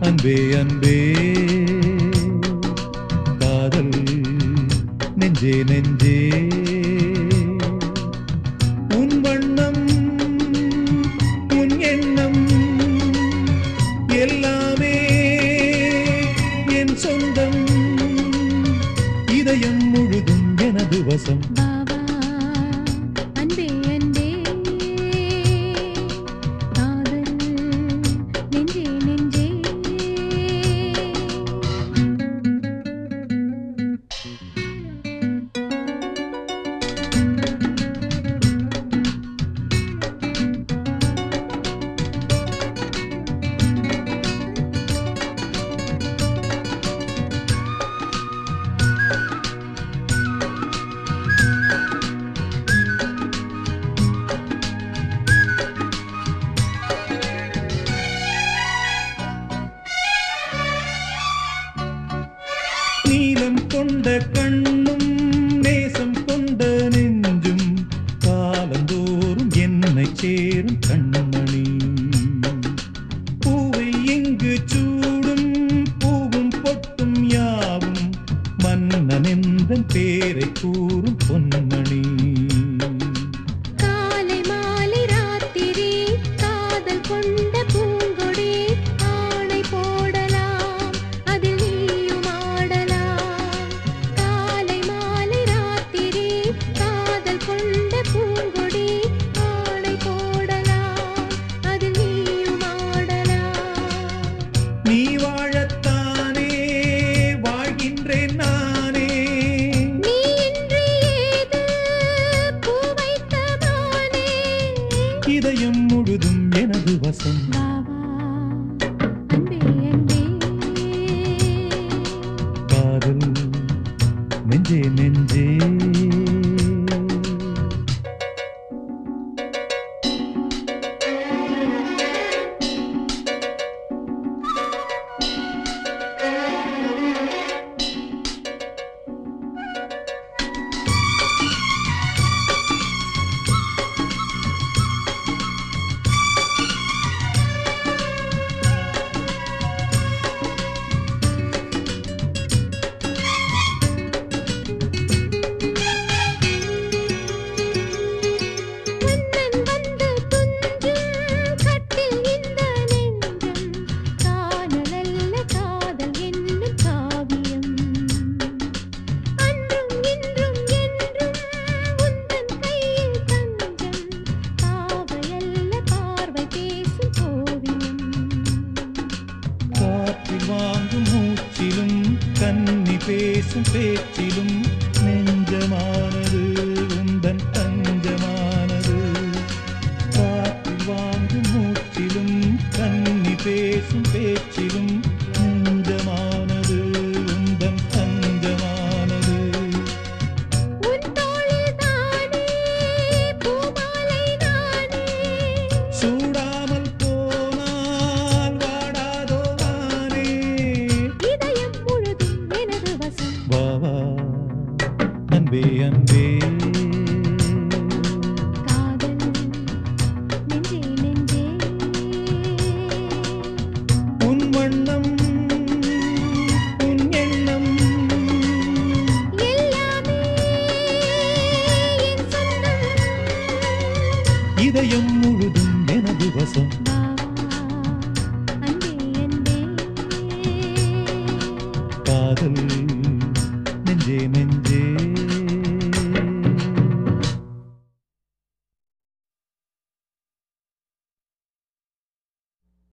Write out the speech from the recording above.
அன்பே அன்பே காதல் நெஞ்சே நெஞ்சே உன் வண்ணம் உன் எண்ணம் எல்லாமே என் சொந்தம் இதயம் முழுதும் எனது வசம் பாவா அன்பே அன்பே காதல் நெஞ்சே நெஞ்சே நீலம் கொண்ட கண்ணும் நேசம் கொண்ட நெஞ்சும் காலந்தோறும் என்னை சேரும் கண்மணி பூவை எங்கு சூடும் பூவும் பொட்டும் யாவும் மன்னனெந்தன் பேரை கூறும் பொன்மணி காலை மாலை ராத்திரி காதல் கொண்ட பூங்கொடி ஆணை போடலாம் அதில் நீயும் ஆடலாம் காலை மாலை ராத்திரி காதல் கொண்ட பூங்கொடி ஆணை போடலாம் அதில் நீயும் ஆடலாம் நீ வாழத்தானே வாழ்கின்றேன் நானே நீ இன்றி ஏது பூ வைத்த மானே இதயம் முழுதும் எனது வசம் பாவா அன்பே அன்பே காதல் நெஞ்சே நெஞ்சே மன்னன் வந்து துஞ்சும் கட்டில் இந்த நெஞ்சம் காணலல்ல காதல் என்னும் காவியம் அன்றும் இன்றும் என்றும் உந்தன் கையில் தஞ்சம் பாவையல்ல பார்வை பேசும் ஓவியம் காற்றில் வாங்கும் மூச்சிலும் கன்னி பேசும் பேச்சிலும் நெஞ்சமானது உந்தன் தஞ்சமானது காற்றில் வாங்கும் மூச்சிலும் கன்னி பேசும் பேச்சிலும் நெஞ்சமானது உந்தன் தஞ்சமானது உன் தோளில் தானே பூமாலை நானே சூடாமல் போனால் வாடாதோ வானே இதயம் முழுதும் எனது வசம் வா வா அன்பே அன்பே காதல் நெஞ்சே நெஞ்சே உன் வண்ணம் உன் எண்ணம் எல்லாமே என் சொந்தம் இதயம் முழுதும் எனது வசம் பாவா அன்பே அன்பே காதல் நெஞ்சே நெஞ்சே